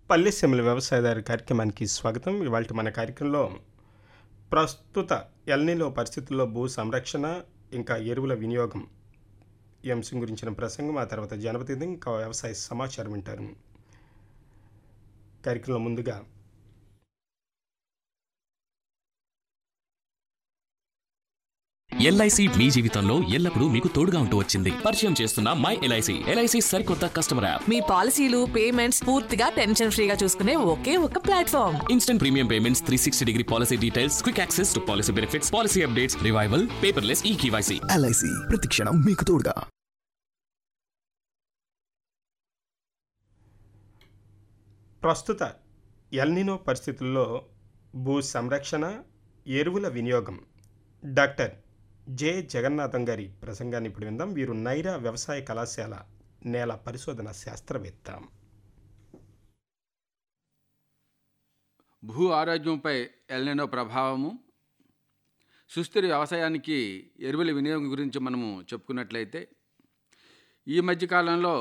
పల్లెసీమల వ్యవసాయదారు కార్యక్రమానికి స్వాగతం ఇవాళ మన కార్యక్రమంలో ప్రస్తుత ఎల్నిలో పరిస్థితుల్లో భూ సంరక్షణ ఇంకా ఎరువుల వినియోగం ఈ అంశం గురించిన ప్రసంగం ఆ తర్వాత జనపతి ఇంకా వ్యవసాయ సమాచారం వింటారు కార్యక్రమంలో ముందుగా ఎల్ఐసి మీ జీవితంలో ఎల్లప్పుడూ మీకు తోడుగా ఉంటూ వచ్చింది పరిచయం చేస్తున్న మై ఎల్ఐసి ఎల్ఐసి సరికొత్త కస్టమర్ యాప్ మీ పాలసీలు పేమెంట్స్ పూర్తిగా టెన్షన్ ఫ్రీగా చూసుకునే ఒకే ఒక platform instant premium payments three sixty degree policy details quick access to policy benefits policy updates revival paperless e KYC LIC ప్రతిక్షణం మీకు తోడుగా ప్రస్తుత ఎల్నినో పరిస్థితుల్లో భూ సంరక్షణ ఎరువుల వినియోగం డాక్టర్ జె జగన్నాథం గారి ప్రసంగాన్ని ఇప్పుడు విందాం వీరు నైరా వ్యవసాయ కళాశాల నేల పరిశోధన శాస్త్రవేత్త భూ ఆరోగ్యంపై ఎల్నెనో ప్రభావము సుస్థిర వ్యవసాయానికి ఎరువుల వినియోగం గురించి మనము చెప్పుకున్నట్లయితే ఈ మధ్యకాలంలో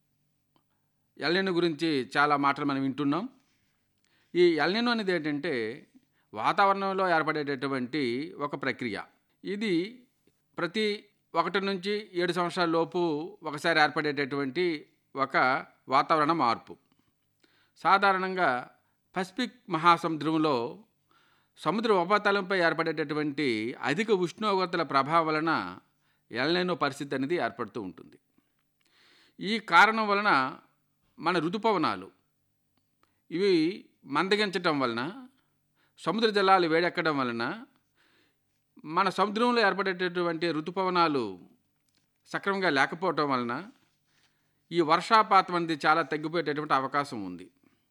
ఎల్నెనో గురించి చాలా మాటలు మనం వింటున్నాం ఈ ఎల్నెనో అనేది ఏంటంటే వాతావరణంలో ఏర్పడేటటువంటి ఒక ప్రక్రియ ఇది ప్రతి ఒకటి నుంచి ఏడు సంవత్సరాల లోపు ఒకసారి ఏర్పడేటటువంటి ఒక వాతావరణ మార్పు సాధారణంగా పసిఫిక్ మహాసముద్రంలో సముద్ర ఉపరితలంపై ఏర్పడేటటువంటి అధిక ఉష్ణోగ్రతల ప్రభావం వలన ఎల్నైనో పరిస్థితి అనేది ఏర్పడుతూ ఉంటుంది ఈ కారణం వలన మన ఋతుపవనాలు ఇవి మందగించటం వలన సముద్ర జలాలు వేడెక్కడం వలన మన సముద్రంలో ఏర్పడేటటువంటి ఋతుపవనాలు సక్రమంగా లేకపోవటం వలన ఈ వర్షాపాతం అనేది చాలా తగ్గిపోయేటటువంటి అవకాశం ఉంది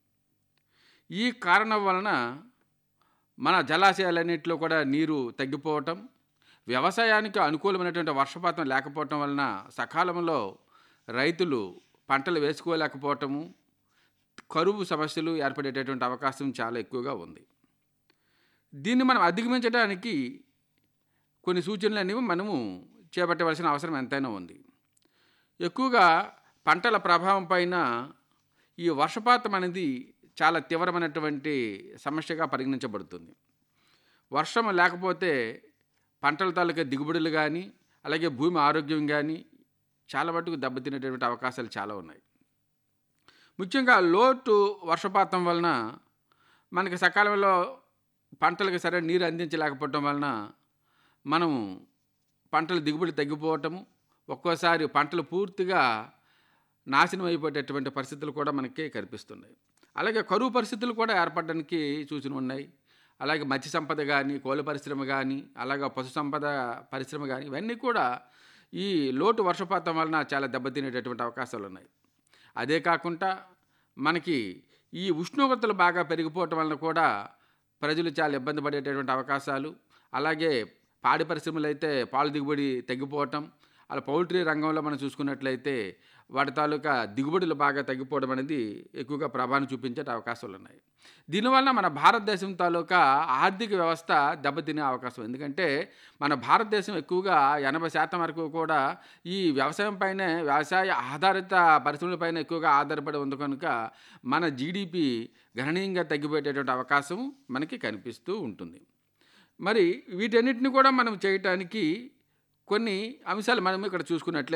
ఈ కారణం వలన మన జలాశయాలన్నింటిలో కూడా నీరు తగ్గిపోవటం వ్యవసాయానికి అనుకూలమైనటువంటి వర్షపాతం లేకపోవటం వలన సకాలంలో రైతులు పంటలు వేసుకోలేకపోవటము కరువు సమస్యలు ఏర్పడేటటువంటి అవకాశం చాలా ఎక్కువగా ఉంది దీన్ని మనం అధిగమించడానికి కొన్ని సూచనలు అనేవి మనము చేపట్టవలసిన అవసరం ఎంతైనా ఉంది ఎక్కువగా పంటల ప్రభావం పైన ఈ వర్షపాతం అనేది చాలా తీవ్రమైనటువంటి సమస్యగా పరిగణించబడుతుంది వర్షం లేకపోతే పంటల తాలూకా దిగుబడులు కానీ అలాగే భూమి ఆరోగ్యం కానీ చాలా మటుకు దెబ్బతినేటటువంటి అవకాశాలు చాలా ఉన్నాయి ముఖ్యంగా లోటు వర్షపాతం వలన మనకి సకాలంలో పంటలకు సరైన నీరు అందించలేకపోవటం వలన మనం పంటల దిగుబడి తగ్గిపోవటము ఒక్కోసారి పంటలు పూర్తిగా నాశనం అయిపోయేటటువంటి పరిస్థితులు కూడా మనకి కనిపిస్తున్నాయి అలాగే కరువు పరిస్థితులు కూడా ఏర్పడడానికి సూచన ఉన్నాయి అలాగే మత్స్య సంపద కానీ కోళ్ళ పరిశ్రమ కానీ అలాగే పశు సంపద పరిశ్రమ కానీ ఇవన్నీ కూడా ఈ లోటు వర్షపాతం వలన చాలా దెబ్బతినేటటువంటి అవకాశాలు ఉన్నాయి అదే కాకుండా మనకి ఈ ఉష్ణోగ్రతలు బాగా పెరిగిపోవటం వలన కూడా ప్రజలు చాలా ఇబ్బంది పడేటటువంటి అవకాశాలు అలాగే పాడి పరిశ్రమలు అయితే పాలు దిగుబడి తగ్గిపోవటం అలా పౌల్ట్రీ రంగంలో మనం చూసుకున్నట్లయితే వాటి తాలూకా దిగుబడులు బాగా తగ్గిపోవడం అనేది ఎక్కువగా ప్రభావం చూపించే అవకాశాలు ఉన్నాయి దీనివల్ల మన భారతదేశం తాలూకా ఆర్థిక వ్యవస్థ దెబ్బతినే అవకాశం ఎందుకంటే మన భారతదేశం ఎక్కువగా ఎనభై శాతం వరకు కూడా ఈ వ్యవసాయం పైనే వ్యవసాయ ఆధారిత పరిశ్రమలపైన ఎక్కువగా ఆధారపడి ఉంది కనుక మన జీడిపి గణనీయంగా తగ్గిపోయేటటువంటి అవకాశం మనకి కనిపిస్తూ ఉంటుంది మరి వీటన్నిటిని కూడా మనం చేయటానికి కొన్ని అంశాలు మనం ఇక్కడ చూసుకున్నట్లయితే